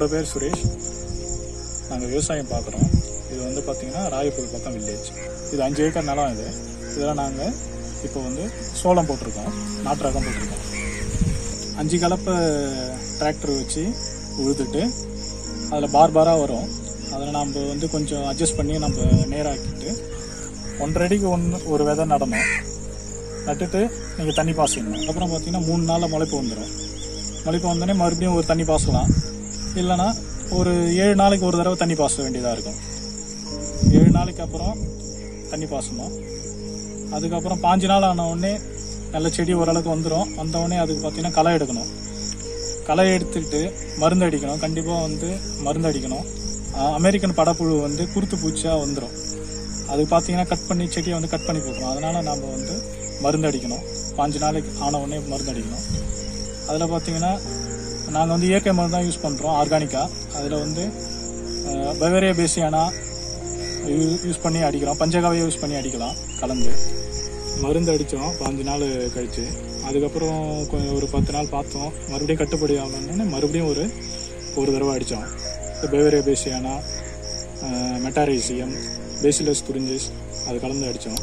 என்னோட பேர் சுரேஷ் நாங்கள் விவசாயம் பார்க்குறோம் இது வந்து பார்த்தீங்கன்னா ராயப்பூர் பக்கம் வில்லேஜ் இது அஞ்சு ஏக்கர் நிலம் இது இதில் நாங்கள் இப்போ வந்து சோளம் போட்டிருக்கோம் நாட்டு ரகம் போட்டிருக்கோம் அஞ்சு கலப்பை டிராக்டர் வச்சு உழுதுட்டு அதில் பார் பாராக வரும் அதில் நம்ம வந்து கொஞ்சம் அட்ஜஸ்ட் பண்ணி நம்ம நேராக்கிட்டு ஒன்றரை அடிக்கு ஒன்று ஒரு விதை நடணும் நட்டுட்டு நீங்கள் தண்ணி பாசிடணும் அப்புறம் பார்த்தீங்கன்னா மூணு நாளில் முளைப்பு வந்துடும் முளைப்பு வந்தோடனே மறுபடியும் ஒரு தண்ணி பாசலாம் இல்லைன்னா ஒரு ஏழு நாளைக்கு ஒரு தடவை தண்ணி பாச வேண்டியதாக இருக்கும் ஏழு நாளைக்கு அப்புறம் தண்ணி பாசணும் அதுக்கப்புறம் பாஞ்சு நாள் ஆன உடனே நல்ல செடி ஓரளவுக்கு வந்துடும் வந்த உடனே அதுக்கு பார்த்தீங்கன்னா களை எடுக்கணும் களை எடுத்துக்கிட்டு மருந்து அடிக்கணும் கண்டிப்பாக வந்து மருந்து அடிக்கணும் அஹ் அமெரிக்கன் படப்புழு வந்து குருத்து பூச்சியாக வந்துடும் அது பார்த்தீங்கன்னா கட் பண்ணி செடியை வந்து கட் பண்ணி போட்டுரும் அதனால நம்ம வந்து மருந்து அடிக்கணும் பாஞ்சு நாளைக்கு ஆன உடனே மருந்து அடிக்கணும் அதில் பார்த்தீங்கன்னா நாங்கள் வந்து இயற்கை மருந்து தான் யூஸ் பண்ணுறோம் ஆர்கானிக்காக அதில் வந்து பவேரியா பேசியானா யூஸ் பண்ணி அடிக்கிறோம் பஞ்சகாவியை யூஸ் பண்ணி அடிக்கலாம் கலந்து மருந்து அடித்தோம் பாஞ்சு நாள் கழிச்சு அதுக்கப்புறம் கொஞ்சம் ஒரு பத்து நாள் பார்த்தோம் மறுபடியும் கட்டுப்படி ஆகணும்னு மறுபடியும் ஒரு ஒரு தடவை அடித்தோம் Beauveria bassiana Metarhizium Bacillus thuringiensis அது கலந்து அடித்தோம்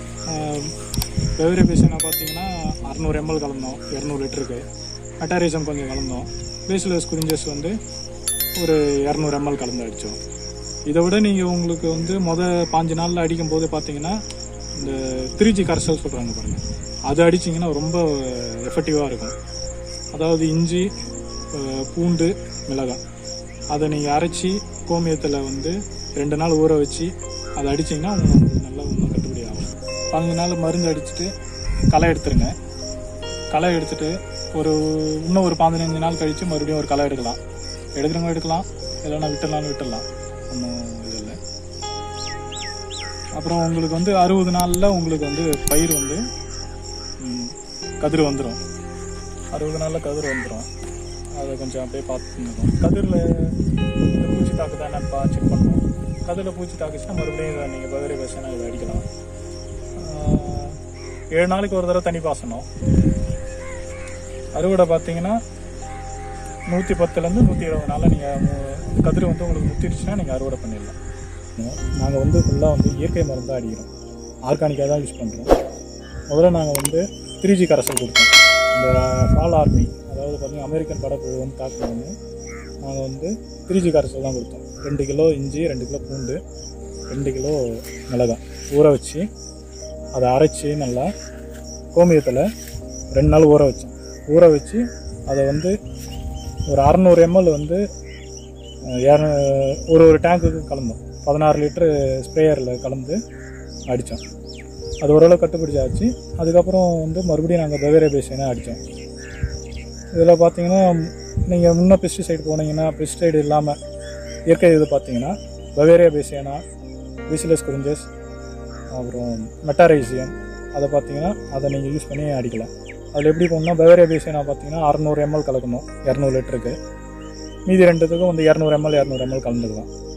பெவரி பேசினா பார்த்தீங்கன்னா அறநூறு எம்எல் கலந்தோம் இரநூறு லிட்டருக்கு மெட்டாரிசம் கொஞ்சம் கலந்தோம் பேசிலஸ் குறிஞ்சஸ் வந்து ஒரு இரநூறு எம்எல் கலந்து அடித்தோம் இதை விட நீங்கள் உங்களுக்கு வந்து மொத பாஞ்சு நாளில் அடிக்கும் போது பார்த்தீங்கன்னா இந்த திருச்சி கரைசல் சொல்கிறாங்க பாருங்கள் அது அடிச்சிங்கன்னா ரொம்ப எஃபெக்டிவாக இருக்கும் அதாவது இஞ்சி அஹ், பூண்டு மிளகாய் அதை நீங்கள் அரைச்சி கோமியத்தில் வந்து ரெண்டு நாள் ஊற வச்சு அதை அடிச்சிங்கன்னா உங்களுக்கு நல்லா இன்னும் கட்டுப்படி ஆகும் பதினஞ்சு நாள் மருந்து அடிச்சுட்டு களை எடுத்துருங்க களை எடுத்துட்டு ஒரு இன்னும் ஒரு பதினஞ்சு நாள் கழித்து மறுபடியும் ஒரு களை எடுக்கலாம் எடுக்கிறவங்க எடுக்கலாம் இல்லைன்னா விட்டுடலாம்னு விட்டுடலாம் ஒன்றும் இது இல்லை அப்புறம் உங்களுக்கு வந்து அறுபது நாளில் உங்களுக்கு வந்து பயிர் வந்து ம், கதிர் வந்துடும் அறுபது நாளில் கதிர் வந்துடும் அதை கொஞ்சம் அப்படியே பார்த்துக்கணும் கதிரில் இந்த பூச்சி தாக்குதா என்னன்னு பா செக் பண்ணணும் கதிரில் பூச்சி தாக்குச்சுன்னா மறுபடியும் இதை நீங்கள் பகிரி பேசினா இதை அடிக்கலாம் ஆஹ், ஏழு நாளைக்கு ஒரு தடவை தண்ணி பாசணும் அறுவடை பார்த்தீங்கன்னா நூற்றி பத்துலேருந்து நூற்றி இருபது நாளில் நீங்கள் கதிர் வந்து உங்களுக்கு முத்திருச்சுன்னா நீங்கள் அறுவடை பண்ணிடலாம் நாங்கள் வந்து ஃபுல்லாக வந்து இயற்கை மருந்து அடிக்கிறோம் ஆர்கானிக்காக தான் யூஸ் பண்ணுறோம் முதல்ல நாங்கள் வந்து த்ரீ ஜி கரைசல் கொடுத்தோம் இந்த ஃபால் ஆர்மி அதாவது பார்த்தீங்கன்னா அமெரிக்கன் படப்புழு வந்து தாக்குறது வந்து நாங்கள் வந்து த்ரீ ஜி கரைசல் தான் கொடுத்தோம் ரெண்டு கிலோ இஞ்சி ரெண்டு கிலோ பூண்டு ரெண்டு கிலோ மிளகாய் ஊற வச்சு அதை அரைச்சி நல்லா கோமியத்தில் ரெண்டு நாள் ஊற வச்சோம் ஊற வச்சு அதை வந்து ஒரு அறநூறு எம்எல் வந்து அஹ், இரநூ- ஒரு ஒரு டேங்குக்கு கலந்தோம் பதினாறு லிட்டரு ஸ்ப்ரேயரில் கலந்து அடித்தோம் அது ஓரளவு கட்டுப்பிடிச்சாச்சு அதுக்கப்புறம் வந்து மறுபடியும் நாங்கள் பெவேரே பேசினா அடித்தோம் இதில் பார்த்தீங்கன்னா நீங்கள் முன்ன பெஸ்டிசைடு போனீங்கன்னா பெஸ்டிசைடு இல்லாமல் இயற்கை இது பார்த்தீங்கன்னா பவேரியா பேசியனா விசிலஸ் குறிஞ்சஸ் அப்புறம் மெட்டாரைசியம் அதை பார்த்தீங்கன்னா அதை நீங்கள் யூஸ் பண்ணி அடிக்கலாம் அதில் எப்படி பண்ணால் பவேரியா பேசியனா பார்த்தீங்கன்னா அறநூறு எம்எல் கலக்கணும் இரநூறு லிட்டருக்கு மீதி ரெண்டுத்துக்கும் வந்து இரநூறு எம்எல் இரநூறு எம்எல் கலந்துக்கலாம்